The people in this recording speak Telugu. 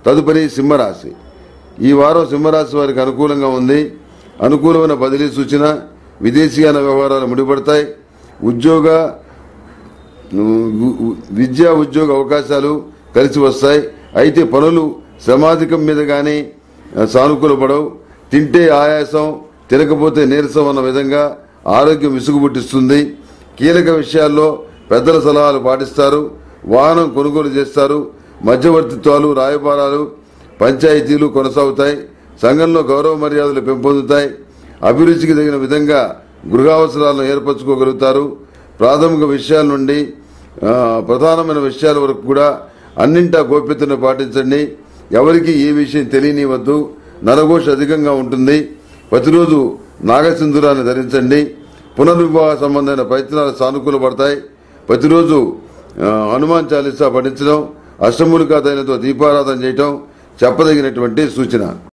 తదుపరి సింహరాశి ఈ వారం సింహరాశి వారికి అనుకూలంగా ఉంది అనుకూలమైన బదిలీ సూచన విదేశీయాన వ్యవహారాలు ముడిపడతాయి ఉద్యోగ వు- వు- విద్యా ఉద్యోగ అవకాశాలు కలిసి వస్తాయి అయితే పనులు శ్రమాధికం మీద కానీ సానుకూలపడవు తింటే ఆయాసం తినకపోతే నీరసం అన్న విధంగా ఆరోగ్యం విసుగుబుట్టిస్తుంది కీలక విషయాల్లో పెద్దల సలహాలు పాటిస్తారు వాహనం కొనుగోలు చేస్తారు మధ్యవర్తిత్వాలు రాయబారాలు పంచాయతీలు కొనసాగుతాయి సంఘంలో గౌరవ మర్యాదలు పెంపొందుతాయి అభిరుచికి తగిన విధంగా గృహావసరాలను ఏర్పరచుకోగలుగుతారు ప్రాథమిక విషయాల నుండి ఆ, ప్రధానమైన విషయాల వరకు కూడా అన్నింటా గోప్యతను పాటించండి ఎవరికి ఏ విషయం తెలియనివద్దు నరఘోష అధికంగా ఉంటుంది ప్రతిరోజు నాగసింధురాన్ని ధరించండి పునర్వివాహ సంబంధమైన ప్రయత్నాలు సానుకూల పడతాయి ప్రతిరోజు ఆ, హనుమాన్ చాలీసా పఠించడం అష్టమూలికా తైలతో దీపారాధన చేయటం చెప్పదగినటువంటి సూచన